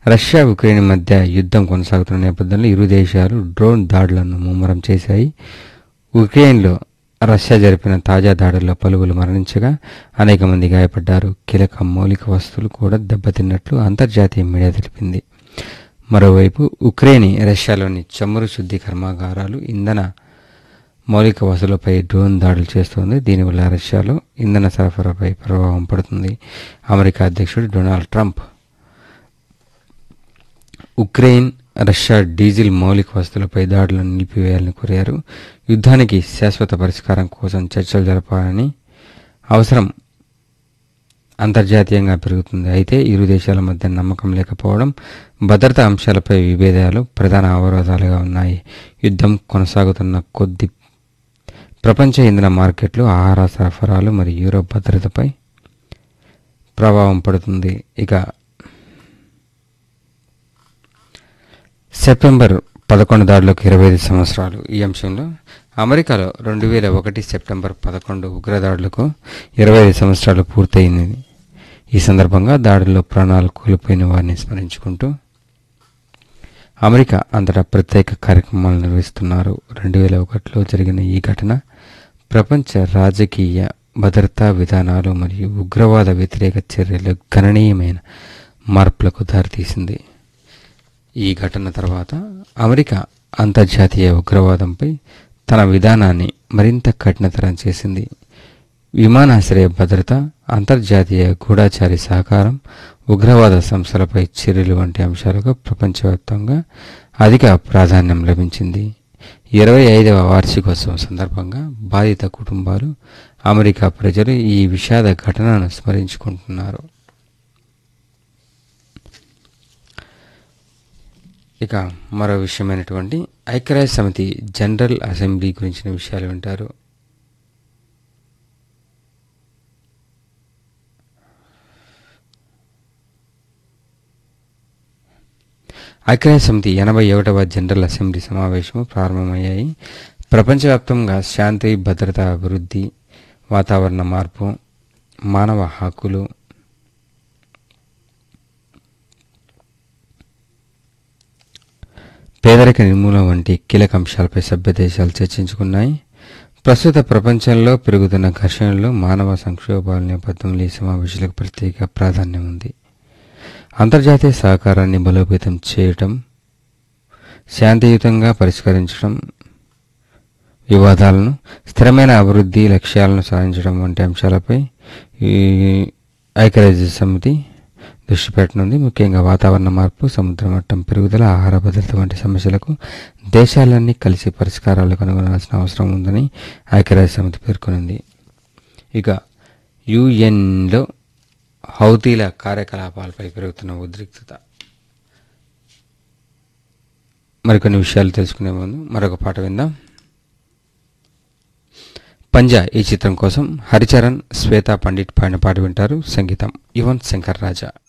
Russia Ukraine మధ్య యుద్ధం కొనసాగుతున్న నేపథ్యంలో ఇరు దేశాలు డ్రోన్ దాడులను ముమ్మరం చేశాయి ఉక్రెయిన్లో రష్యా జరిపిన తాజా దాడుల్లో పలువురు మరణించగా అనేక మంది గాయపడ్డారు కీలక మౌలిక వస్తువులు కూడా దెబ్బతిన్నట్లు అంతర్జాతీయ మీడియా తెలిపింది మరోవైపు ఉక్రెయిన్ రష్యాలోని చమురు శుద్ధి కర్మాగారాలు ఇంధన మౌలిక వసతులపై డ్రోన్ దాడులు చేస్తోంది దీనివల్ల రష్యాలో ఇంధన సరఫరాపై ప్రభావం పడుతుంది అమెరికా అధ్యక్షుడు Donald Trump Ukraine Russia diesel మౌలిక వస్తువులపై దాడులను నిలిపివేయాలని కోరారు యుద్ధానికి శాశ్వత పరిష్కారం కోసం చర్చలు జరపాలని అవసరం అంతర్జాతీయంగా పెరుగుతుంది అయితే ఇరు దేశాల మధ్య నమ్మకం లేకపోవడం భద్రతా అంశాలపై విభేదాలు ప్రధాన అవరోధాలుగా ఉన్నాయి యుద్ధం కొనసాగుతున్న కొద్ది ప్రపంచ ఇంధన మార్కెట్లు ఆహార సరఫరాలు మరియు యూరోప్ భద్రతపై ప్రభావం పడుతుంది ఇక సెప్టెంబర్ పదకొండు దాడులకు ఇరవై ఐదు సంవత్సరాలు ఈ అంశంలో అమెరికాలో రెండు వేల ఒకటి సెప్టెంబర్ పదకొండు ఉగ్రదాడులకు ఇరవై ఐదు సంవత్సరాలు పూర్తయింది ఈ సందర్భంగా దాడుల్లో ప్రాణాలు కోల్పోయిన వారిని స్మరించుకుంటూ అమెరికా అంతటా ప్రత్యేక కార్యక్రమాలు నిర్వహిస్తున్నారు రెండు వేల ఒకటిలో జరిగిన ఈ ఘటన ప్రపంచ రాజకీయ భద్రతా విధానాలు మరియు ఉగ్రవాద వ్యతిరేక చర్యలు గణనీయమైన మార్పులకు దారితీసింది ఈ ఘటన తర్వాత అమెరికా అంతర్జాతీయ ఉగ్రవాదంపై తన విధానాన్ని మరింత కఠినతరం చేసింది విమానాశ్రయ భద్రత అంతర్జాతీయ గూఢాచారి సహకారం ఉగ్రవాద సంస్థలపై చర్యలు వంటి అంశాలకు ప్రపంచవ్యాప్తంగా అధిక ప్రాధాన్యం లభించింది ఇరవై ఐదవ వార్షికోత్సవం సందర్భంగా బాధిత కుటుంబాలు అమెరికా ప్రజలు ఈ విషాద ఘటనను స్మరించుకుంటున్నారు ఇక మరో విషయమైనటువంటి ఐక్యరాజ్య సమితి జనరల్ అసెంబ్లీ గురించిన విషయాలు వింటారు ఐక్యరాజ్య సమితి ఎనభై ఒకటవ జనరల్ అసెంబ్లీ సమావేశం ప్రారంభమయ్యాయి ప్రపంచవ్యాప్తంగా శాంతి భద్రత అభివృద్ధి వాతావరణ మార్పు మానవ హక్కులు పేదరిక నిర్మూలన వంటి కీలక అంశాలపై సభ్య దేశాలు చర్చించుకున్నాయి ప్రస్తుత ప్రపంచంలో పెరుగుతున్న ఘర్షణలు మానవ సంక్షోభాల నేపథ్యంలో ఈ సమావేశాలకు ప్రత్యేక ప్రాధాన్యం ఉంది అంతర్జాతీయ సహకారాన్ని బలోపేతం చేయటం శాంతియుతంగా పరిష్కరించడం వివాదాలను స్థిరమైన అభివృద్ధి లక్ష్యాలను సాధించడం వంటి అంశాలపై ఈ ఐక్యరాజ్య సమితి దృష్టి పెట్టనుంది ముఖ్యంగా వాతావరణ మార్పు సముద్ర మట్టం పెరుగుదల ఆహార భద్రత వంటి సమస్యలకు దేశాలన్నీ కలిసి పరిష్కారాలు కనుగొనాల్సిన అవసరం ఉందని ఐక్యరాజ్య సమితి పేర్కొనింది ఇక యుఎన్లో హౌతీల కార్యకలాపాలపై పెరుగుతున్న ఉద్రిక్తత మరికొన్ని విషయాలు తెలుసుకునే ముందు మరొక పాట విందాం పంజా ఈ చిత్రం కోసం హరిచరణ్ శ్వేతా పండిట్ పాడిన పాట వింటారు సంగీతం యువన్ శంకర్ రాజా